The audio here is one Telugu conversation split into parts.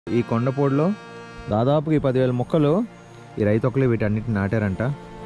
ఈ కొండపోడులో దాదాపు ఈ పదివేల మొక్కలు ఈ రైతు ఒకరు వీటన్నిటిని నాటారంట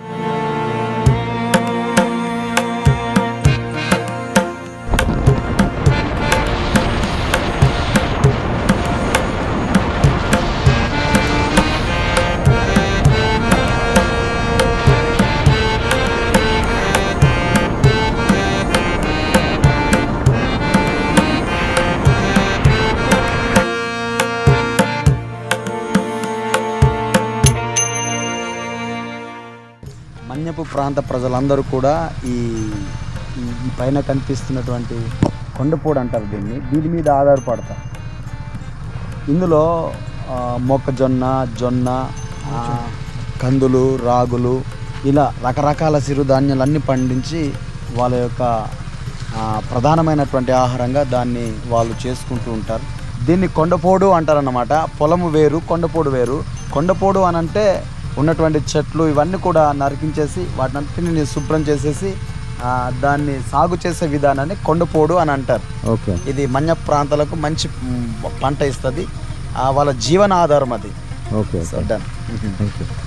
మన్యపు ప్రాంత ప్రజలందరూ కూడా ఈ ఈ- ఈ పైన కనిపిస్తున్నటువంటి కొండపూడి అంటారు దీన్ని దీని మీద ఆధారపడతారు ఇందులో ఆ, మొక్కజొన్న జొన్న ఆ, కందులు రాగులు ఇలా రకరకాల చిరుధాన్యాలన్నీ పండించి వాళ్ళ యొక్క ఆ, ప్రధానమైనటువంటి ఆహారంగా దాన్ని వాళ్ళు చేసుకుంటూ ఉంటారు దీన్ని కొండపోడు అంటారన్నమాట పొలము వేరు కొండపోడు వేరు కొండపోడు అని అంటే ఉన్నటువంటి చెట్లు ఇవన్నీ కూడా నరికించేసి వాటిని శుభ్రం చేసేసి ఆ, దాన్ని సాగు చేసే విధానాన్ని కొండపోడు అని అంటారు ఓకే ఇది మన్య ప్రాంతాలకు మంచి మ్, పంట ఇస్తుంది వాళ్ళ జీవన ఆధారం అది okay so done thank you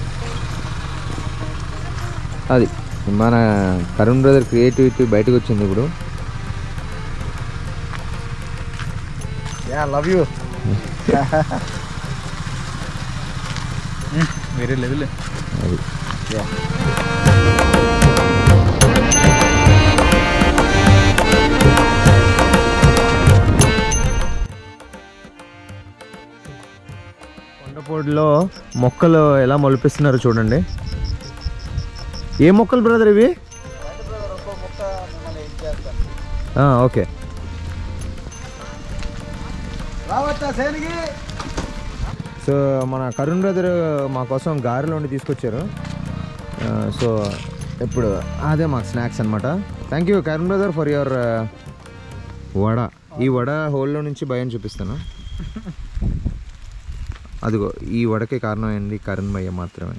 అది మన కరుణ్ బ్రదర్ క్రియేటివిటీ బయటకు వచ్చింది ఇప్పుడు యా లవ్ యూ వేరే లెవెల్ అది కొండపోడులో మొక్కలు ఎలా మొలిపిస్తున్నారు చూడండి ఏ మొక్కలు బ్రదర్ ఇవి ఆ, ఓకే రావచ్చా సేనికి సో మన కరుణ్ బ్రదర్ మా కోసం గారెలు వండి తీసుకొచ్చారు ఆ, సో ఇప్పుడు అదే మాకు స్నాక్స్ అనమాట thank you Karun brother for your vada ఈ వడ హోల్లో నుంచి భయం చూపిస్తాను అదిగో ఈ వడకే కారణం ఏంటి కరుణ్ భయ్య మాత్రమే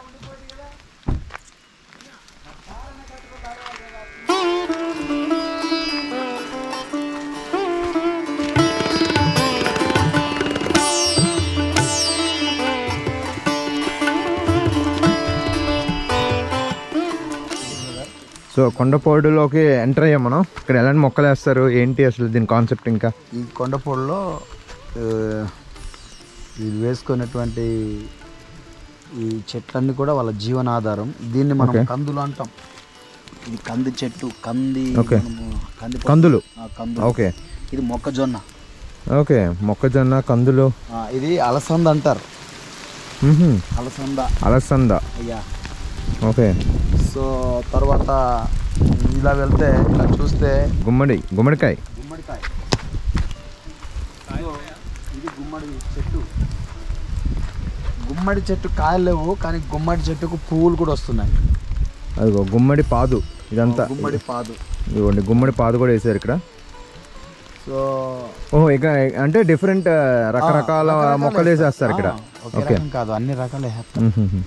సో కొండపోడులోకి ఎంటర్ అయ్యాం మనం ఇక్కడ ఎలాంటి మొక్కలు వేస్తారు ఏంటి అసలు దీని కాన్సెప్ట్ ఇంకా ఈ కొండపూడిలో ఆ, వీళ్ళు వేసుకున్నటువంటి ఈ చెట్లన్నీ కూడా వాళ్ళ జీవనాధారం దీన్ని మనం Okay. కందులు అంటాం ఇది కంది చెట్టు కంది Okay. మనము కంది పప్పు- కందులు ఆ, కందులు ఓకే ఇది మొక్కజొన్న ఓకే మొక్కజొన్న కందులు ఆ, ఇది అలసంద అంటారు మ్హూ. అలసంద అలసంద అయ్యా ఓకే సో తర్వాత ఇలా వెళ్తే ఇలా చూస్తే గుమ్మడి గుమ్మడికాయ గుమ్మడికాయ ఇదిగో, ఇది గుమ్మడి చెట్టు గుమ్మడి చెట్టు కాయలు లేవు కానీ గుమ్మడి చెట్టుకు పువ్వులు కూడా వస్తున్నాయి అదిగో గుమ్మడి పాదు ఇదంతా గుమ్మడి పాదు ఇదిగోండి గుమ్మడి పాదు కూడా వేసారు ఇక్కడ సో ఓహో ఇక అంటే డిఫరెంట్ రకరకాల రకరకాలు మొక్కలు వేసేస్తారు ఇక్కడ ఆ, ఒకే ఓకే రకం కాదు అన్ని రకాలు వేస్తారు మ్హూ.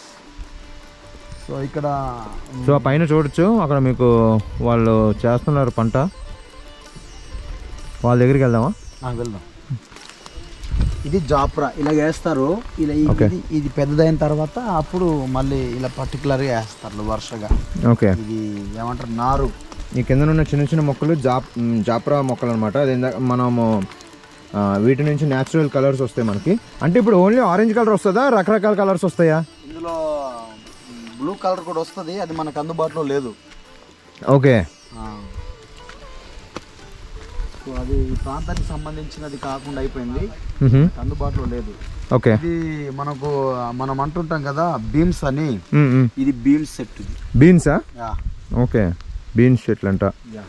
సో ఇక్కడ సో ఆ పైన చూడొచ్చు అక్కడ మీకు వాళ్ళు చేస్తున్నారు పంట వాళ్ళ దగ్గరికి వెళ్దామా ఆ, వెళ్దాం ఇది జాప్రా ఇలా వేస్తారు ఇలా ఈ- Okay. ఇది ఇది పెద్దదైన తర్వాత అప్పుడు మళ్ళీ ఇలా పర్టికులర్గా వేస్తారు వరుసగా ఓకే ఇది ఏమంటారు నారు ఈ కింద ఉన్న చిన్న చిన్న మొక్కలు జాప్ మ్, జాప్రా మొక్కలు అనమాట అది ఇందాక మనము ఆ, వీటి నుంచి న్యాచురల్ కలర్స్ వస్తాయి మనకి అంటే ఇప్పుడు ఓన్లీ ఆరెంజ్ కలర్ వస్తుందా రకరకాల కలర్స్ వస్తాయా ఇందులో బ్లూ కలర్ కూడా వస్తుంది అది మనకు అందుబాటులో లేదు ఓకే సో అది ఈ ప్రాంతానికి సంబంధించినది కాకుండా అయిపోయింది మ్హూ. అందుబాటులో లేదు ఓకే ఇది మనకు మనం అంటుంటాం కదా బీమ్స్ అని మ్, మ్. ఇది బీమ్స్ సెట్ ఇది బీన్సా యా ఓకే బీన్స్ చెట్లు అంట యా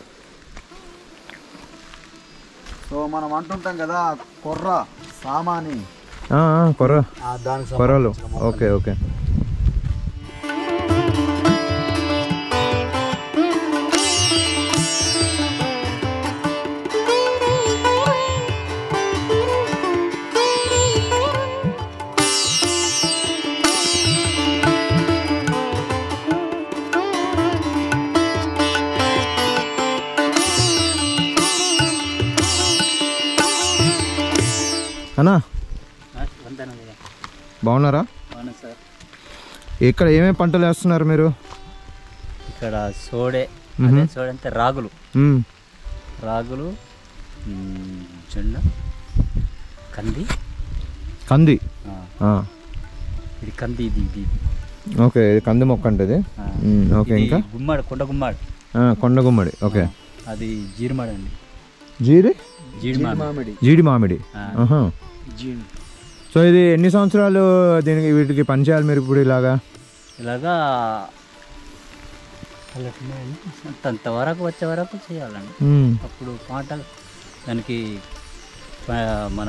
సో మనం అంటుంటాం కదా కొర్ర సామాని ఆ, ఆ, కొర్ర ఆ, దానికి కొర్రలు సంబంధించిన మొక్కలు. ఓకే ఓకే అన్నా వందనయ్య బాగున్నారా అవును సార్ ఇక్కడ ఏమేమి పంటలు వేస్తున్నారు మీరు ఇక్కడ సోడే మ్మ్. అదే సోడే అంటే రాగులు మ్మ్. రాగులు మ్, జొన్న కంది కంది ఆ, ఆ. ఇది కంది ఇది ఇది ఇది. ఓకే ఇది కంది మొక్క అంటే ఇది ఆ, మ్మ్. ఓకే ఇది ఇంకా గుమ్మడి కొండ గుమ్మడి ఆ, కొండ గుమ్మడి ఓకే అది జీడిమాడి అండి జీడి జీడిమాడి మామిడి జీడి మామిడి ఆ. ఆహా. జీడి సో ఇది ఎన్ని సంవత్సరాలు దీనికి వీటికి పని చేయాలి మీరు ఇప్పుడు ఇలాగా ఇలాగా అంత వరకు వచ్చే వరకు చేయాలండి మ్మ్. అప్పుడు పాట దానికి ప- మన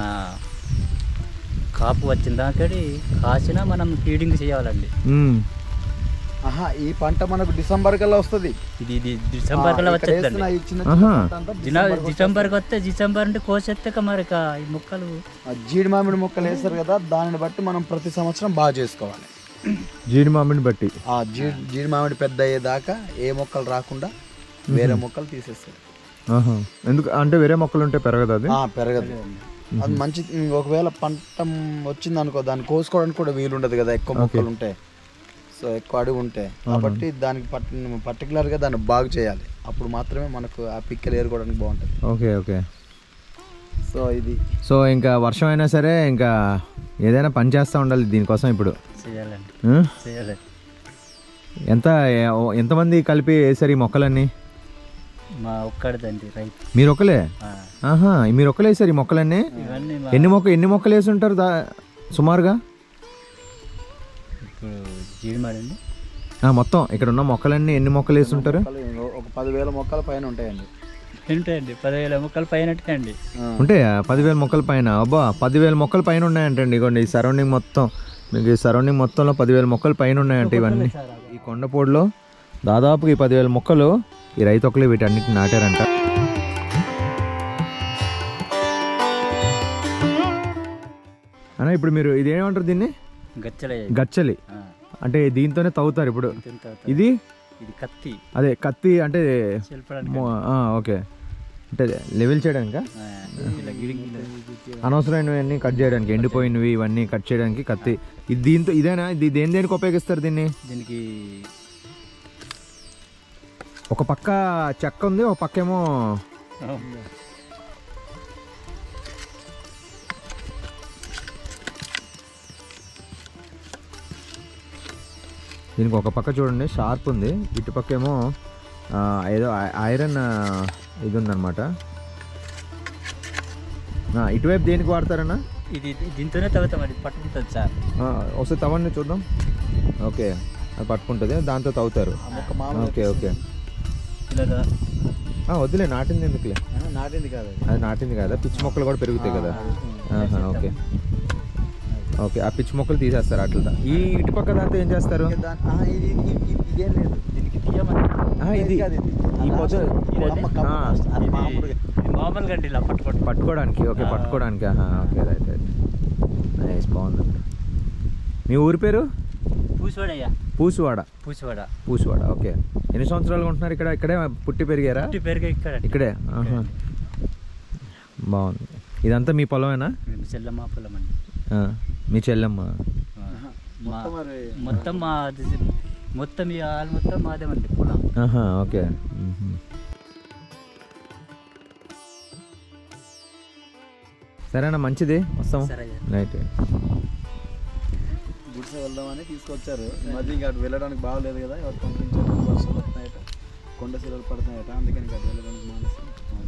కాపు వచ్చిన దాకడి కాసిన మనం ఫీడింగ్ చేయాలండి మ్మ్. ఆహా ఈ పంట మనకు డిసెంబర్ కల్లా వస్తుంది ఇది ఇది డిసెంబర్ కల్లా వచ్చేదండి ఈ చిన్న ఆహా. పంట అంతా జినా- డిసెంబర్కి డిసెంబర్కి వస్తే డిసెంబర్ అంటే కోసేస్తే మరి ఇక ఈ మొక్కలు ఆ జీడి మామిడి మొక్కలు వేస్తారు కదా దానిని బట్టి మనం ప్రతి సంవత్సరం బాగా చేసుకోవాలి జీడి మామిడిని బట్టి ఆ జీడి జీడి మామిడి పెద్ద అయ్యేదాకా ఏ మొక్కలు రాకుండా వేరే మొక్కలు తీసేస్తారు ఆహా. ఎందుకు అంటే వేరే మొక్కలు ఉంటే పెరగదు అది ఆ, పెరగదు అది మంచి ఒకవేళ పంట వచ్చింది అనుకో దాన్ని కోసుకోవడానికి కూడా వీలు ఉండదు కదా ఎక్కువ మొక్కలు ఉంటాయి సో ఎక్కువ అడుగు ఉంటాయి కాబట్టి దానికి పట్ పర్టికులర్గా దాన్ని బాగు చేయాలి అప్పుడు మాత్రమే మనకు ఆ పిక్కలు ఏరుకోవడానికి బాగుంటుంది ఓకే ఓకే సో ఇది సో ఇంకా వర్షం అయినా సరే ఇంకా ఏదైనా పని చేస్తూ ఉండాలి దీనికోసం ఇప్పుడు చేయాలండి ఆ? చేయాలి ఎంత ఏ- ఎంతమంది కలిపి వేసారు ఈ మొక్కలన్నీ మా ఒక్కడిదండి రైతు మీరు ఒకలే ఆ, ఆహా మీరు ఒకలే వేసారు ఈ మొక్కలన్నీ ఇవన్నీ మా ఎన్ని మొక్క ఎన్ని మొక్కలు వేసి ఉంటారు దా సుమారుగా ఇప్పుడు జీడిమాడి అండి ఆ, మొత్తం ఇక్కడ ఉన్న మొక్కలన్నీ ఎన్ని మొక్కలు వేసి ఉంటారు మొక్కలు ఒక పదివేల మొక్కల పైన ఉంటాయండి ఉంటాయండి పదివేల మొక్కలు పైన అండి ఉంటాయా పదివేల మొక్కల పైన అబ్బా పదివేల మొక్కల పైన ఉన్నాయంటండి ఇగోండి ఈ సరౌండింగ్ మొత్తం మీకు ఈ సరౌండింగ్ మొత్తంలో పదివేల మొక్కలు పైన ఉన్నాయంట ఇవన్నీ ఈ కొండపోడులో దాదాపు ఈ పదివేల మొక్కలు ఈ రైతు ఒకరు వీటన్నిటిని నాటారంట అన్న ఇప్పుడు మీరు ఇది ఏమంటారు దీన్ని గచ్చలే గచ్చలి ఆ, అంటే దీంతోనే తవ్వుతారు ఇప్పుడు ఇంత ఇంత అవుతుంది. ఇది ఇది కత్తి అదే కత్తి అంటే చెల్పడానికి మో- ఆ, ఓకే అంటే లెవెల్ చేయడానికా ఆ, ఇలా గిడి ఇలా అనవసరమైనవన్నీ కట్ చేయడానికి ఎండిపోయినవి ఇవన్నీ కట్ చేయడానికి కత్తి ఇది దీంతో ఇదేనా ఇది దేని దేనికి ఉపయోగిస్తారు దీన్ని దీనికి ఒక పక్క చెక్క ఉంది ఒక పక్క ఏమో దీనికి ఒక పక్క చూడండి షార్ప్ ఉంది ఇటు పక్క ఏమో ఆ, ఏదో ఐ- ఐరన్ ఆ, ఇది ఉందన్నమాట ఆ, ఇటువైపు దేనికి వాడతారన్నా ఇది ఇది- దీంతోనే తవ్వుతాం అది పట్టుకుంటుంది సార్ ఆ, ఒకసారి తవ్వండి చూద్దాం ఓకే అది పట్టుకుంటుంది దాంతో తవ్వుతారు మొక్క మామిడి ఓకే ఓకే ఇలాగా ఆ, వద్దులే నాటింది ఎందుకులే ఆ, నాటింది కాదు అది. అది నాటింది కదా పిచ్చి మొక్కలు కూడా పెరుగుతాయి కదా ఆహా, ఓకే ఓకే ఆ పిచ్చి మొక్కలు తీసేస్తారు అట్లా ఈ ఇటుపక్క దాంతో ఏం చేస్తారు ఇంకా దాని- ఆ, ఇది ఇది- ఇది- ఇదేం లేదు దీనికి తీయమని ఆ, ఇది కాదు ఇది. ఈ ఆ పొద్దు లాస్ట్ ఇదండి? అమ్మ కమ్మ ఆ. లాస్ట్. అది ఇది మామూలుగా ఇది మామూలుగా అండి ఇలా పట్టుకోవడం పట్టుకోవడానికి ఓకే ఆ. పట్టుకోవడానికి ఆహా, ఓకే రైట్ రైట్ నైస్ బాగుంది మీ ఊరి పేరు పూసివాడయ్యా పూసువాడ పూసివాడ పూసువాడ ఓకే ఎన్ని సంవత్సరాలు ఉంటున్నారు ఇక్కడ ఇక్కడే పుట్టి పెరిగారా పుట్టి పెరిగే ఇక్కడ ఇక్కడే ఆహా. బాగుంది ఇదంతా మీ పొలమేనా మేము చెల్లమ్మ పొలం అండి ఆ, మీ చెల్లెమ్మ ఆ. మా- మొత్తం మరి మొత్తం మా మొత్తం ఈ ఆలు మొత్తం మాదేమండి పొలం ఆహా, ఓకే మ్మ్. సరేనా మంచిది వస్తాం సరే రైట్ గుడిసె వెళ్దామని తీసుకొచ్చారు మధ్య ఇంకా అటు వెళ్ళడానికి బాగలేదు కదా ఎవరు పంపించారు వర్షాలు వస్తున్నాయట కొండ శిలలు పడుతున్నాయట అందుకని ఇంకా అటు వెళ్ళడానికి మానేసి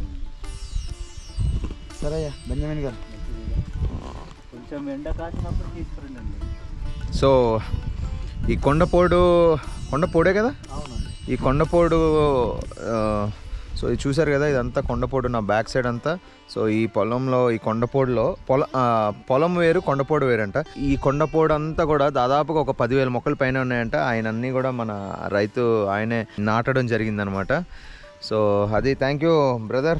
సరే అయ్యా బెంజమిన్ గారు కొంచెం ఎండ కాసినప్పుడు తీసుకురండి సో ఈ కొండపోడు కొండపోడే కదా అవునండి ఈ కొండపోడు ఆ, సో ఇది చూసారు కదా ఇదంతా కొండపోడు నా బ్యాక్ సైడ్ అంతా సో ఈ పొలంలో ఈ కొండపోడులో పొల ఆ, పొలం వేరు కొండపోడు వేరంట ఈ కొండపోడు అంతా కూడా దాదాపుగా ఒక పదివేల మొక్కల పైన ఉన్నాయంట ఆయన అన్నీ కూడా మన రైతు ఆయనే నాటడం జరిగిందనమాట సో అది థ్యాంక్ యూ బ్రదర్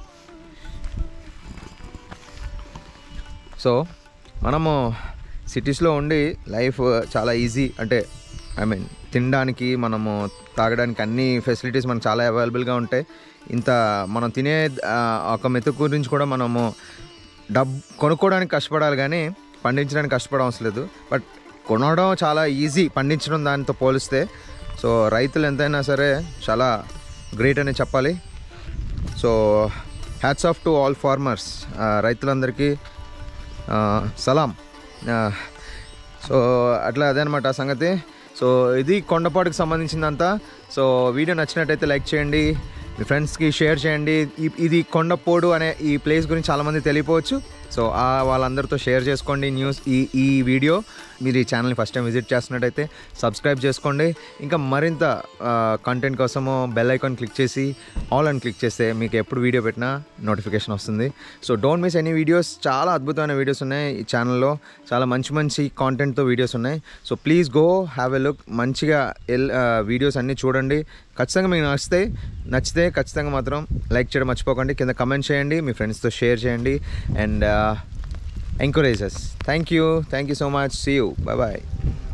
సో మనము సిటీస్లో ఉండి లైఫ్ చాలా ఈజీ అంటే ఐ మీన్ తినడానికి మనము తాగడానికి అన్ని ఫెసిలిటీస్ మనకు చాలా అవైలబుల్గా ఉంటాయి ఇంత మనం తినే ఆ, ఒక మెతుకు గురించి కూడా మనము డబ్బు కొనుక్కోవడానికి కష్టపడాలి కానీ పండించడానికి కష్టపడడం అవసరం లేదు బట్ కొనడం చాలా ఈజీ పండించడం దానితో పోలిస్తే సో రైతులు ఎంతైనా సరే చాలా గ్రేట్ అని చెప్పాలి so hats off to all farmers రైతులందరికీ ఆ, సలాం ఆ, సో అట్లా అదే అనమాట సంగతి సో ఇది కొండపాటుకు సంబంధించిందంతా సో వీడియో నచ్చినట్టయితే లైక్ చేయండి మీ ఫ్రెండ్స్కి షేర్ చేయండి ఈ- ఇది కొండపోడు అనే ఈ ప్లేస్ గురించి చాలామంది తెలియపోవచ్చు సో ఆ వాళ్ళందరితో షేర్ చేసుకోండి న్యూస్ ఈ ఈ వీడియో మీరు ఈ ఛానల్ని ఫస్ట్ టైం విజిట్ చేస్తున్నట్టయితే సబ్స్క్రైబ్ చేసుకోండి ఇంకా మరింత కంటెంట్ కోసము బెల్ ఐకాన్ క్లిక్ చేసి ఆల్ అని క్లిక్ చేస్తే మీకు ఎప్పుడు వీడియో పెట్టినా నోటిఫికేషన్ వస్తుంది so don't miss any videos చాలా అద్భుతమైన వీడియోస్ ఉన్నాయి ఈ ఛానల్లో చాలా మంచి మంచి కాంటెంట్తో వీడియోస్ ఉన్నాయి so please go have a look మంచిగా ఎల్ వీడియోస్ అన్నీ చూడండి ఖచ్చితంగా మీకు నచ్చితే నచ్చితే ఖచ్చితంగా మాత్రం లైక్ చేయడం మర్చిపోకండి కింద కమెంట్ చేయండి మీ ఫ్రెండ్స్తో షేర్ చేయండి and encourages thank you thank you so much see you bye bye